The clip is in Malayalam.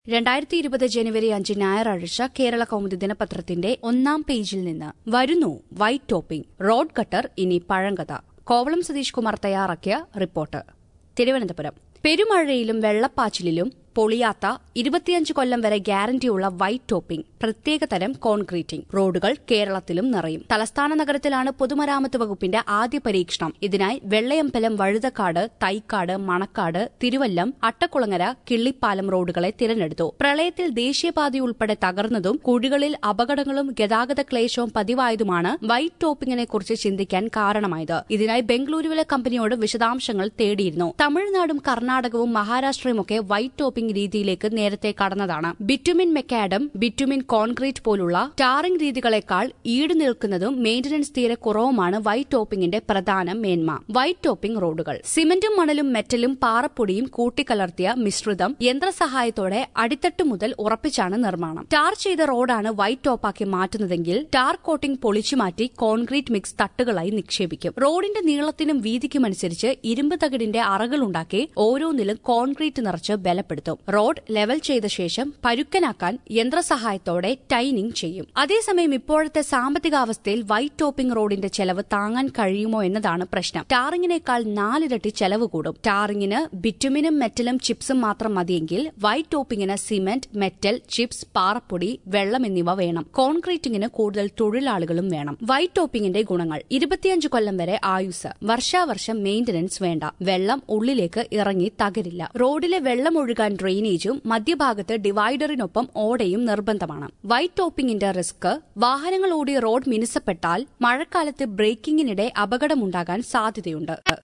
രണ്ടായിരത്തി ഇരുപത് ജനുവരി അഞ്ച് ഞായറാഴ്ച കേരള കൗമുദി ദിനപത്രത്തിന്റെ ഒന്നാം പേജിൽ നിന്ന് വരുന്നു വൈറ്റ് ടോപ്പിംഗ് റോഡ് കട്ടർ ഇനി പഴങ്കഥ കോവളം സതീഷ് കുമാർ തയ്യാറാക്കിയ റിപ്പോർട്ട് തിരുവനന്തപുരം പെരുമഴയിലും വെള്ളപ്പാച്ചിലിലും പൊളിയാത്ത ഇരുപത്തിയഞ്ച് കൊല്ലം വരെ ഗ്യാരണ്ടിയുള്ള വൈറ്റ് ടോപ്പിംഗ് പ്രത്യേകതരം കോൺക്രീറ്റിംഗ് റോഡുകൾ കേരളത്തിലും നിറയും തലസ്ഥാന നഗരത്തിലാണ് പൊതുമരാമത്ത് വകുപ്പിന്റെ ആദ്യ പരീക്ഷണം ഇതിനായി വെള്ളയമ്പലം വഴുതക്കാട് തൈക്കാട് മണക്കാട് തിരുവല്ലം അട്ടക്കുളങ്ങര കിള്ളിപ്പാലം റോഡുകളെ തിരഞ്ഞെടുത്തു പ്രളയത്തിൽ ദേശീയപാത ഉൾപ്പെടെ തകർന്നതും കുഴികളിൽ അപകടങ്ങളും ഗതാഗത ക്ലേശവും പതിവായതുമാണ് വൈറ്റ് ടോപ്പിംഗിനെ കുറിച്ച് ചിന്തിക്കാൻ കാരണമായത് ഇതിനായി ബംഗളൂരുവിലെ കമ്പനിയോട് വിശദാംശങ്ങൾ തേടിയിരുന്നു തമിഴ്നാടും കർണാടകവും മഹാരാഷ്ട്രയുമൊക്കെ വൈറ്റ് ടോപ്പിംഗ് രീതിയിലേക്ക് നേരത്തെ കടന്നതാണ് ബിറ്റുമിൻ മെക്കാഡം ബിറ്റുമിൻ കോൺക്രീറ്റ് പോലുള്ള ടാറിംഗ് രീതികളെക്കാൾ ഈട് നിൽക്കുന്നതും മെയിന്റനൻസ് തീരെ കുറവുമാണ് വൈറ്റ് ടോപ്പിംഗിന്റെ പ്രധാന മേന്മ വൈറ്റ് ടോപ്പിംഗ് റോഡുകൾ സിമന്റും മണലും മെറ്റലും പാറപ്പൊടിയും കൂട്ടിക്കലർത്തിയ മിശ്രിതം യന്ത്രസഹായത്തോടെ അടിത്തട്ട് മുതൽ ഉറപ്പിച്ചാണ് നിർമ്മാണം ടാർ ചെയ്ത റോഡാണ് വൈറ്റ് ടോപ്പാക്കി മാറ്റുന്നതെങ്കിൽ ടാർ കോട്ടിംഗ് പൊളിച്ചു മാറ്റി കോൺക്രീറ്റ് മിക്സ് തട്ടുകളായി നിക്ഷേപിക്കും റോഡിന്റെ നീളത്തിനും വീതിക്കുമനുസരിച്ച് ഇരുമ്പ് തകിടിന്റെ അറകളുണ്ടാക്കി ഓരോന്നിലും കോൺക്രീറ്റ് നിറച്ച് ബലപ്പെടുത്തും റോഡ് ലെവൽ ചെയ്ത ശേഷം പരുക്കനാക്കാൻ യന്ത്രസഹായത്തോടെ ടൈനിങ് ചെയ്യും അതേസമയം ഇപ്പോഴത്തെ സാമ്പത്തികാവസ്ഥയിൽ വൈറ്റ് ടോപ്പിംഗ് റോഡിന്റെ ചെലവ് താങ്ങാൻ കഴിയുമോ എന്നതാണ് പ്രശ്നം ടാറിങ്ങിനേക്കാൾ നാലിരട്ടി ചെലവ് കൂടും ടാറിങ്ങിന് ബിറ്റുമിനും മെറ്റലും ചിപ്സും മാത്രം മതിയെങ്കിൽ വൈറ്റ് ടോപ്പിംഗിന് സിമന്റ് മെറ്റൽ ചിപ്സ് പാറപ്പൊടി വെള്ളം എന്നിവ വേണം കോൺക്രീറ്റിംഗിന് കൂടുതൽ തൊഴിലാളികളും വേണം വൈറ്റ് ടോപ്പിംഗിന്റെ ഗുണങ്ങൾ ഇരുപത്തിയഞ്ച് കൊല്ലം വരെ ആയുസ് വർഷാവർഷം മെയിന്റനൻസ് വേണ്ട വെള്ളം ഉള്ളിലേക്ക് ഇറങ്ങി തകരില്ല റോഡിലെ വെള്ളം ഒഴുകാൻ ഡ്രെയിനേജും മധ്യഭാഗത്ത് ഡിവൈഡറിനൊപ്പം ഓടയും നിർബന്ധമാണ് വൈറ്റ് ടോപ്പിംഗിന്റെ റിസ്ക് വാഹനങ്ങൾ ഓടി റോഡ് മിനുസപ്പെട്ടാൽ മഴക്കാലത്ത് ബ്രേക്കിംഗിനിടെ അപകടമുണ്ടാകാൻ സാധ്യതയുണ്ട്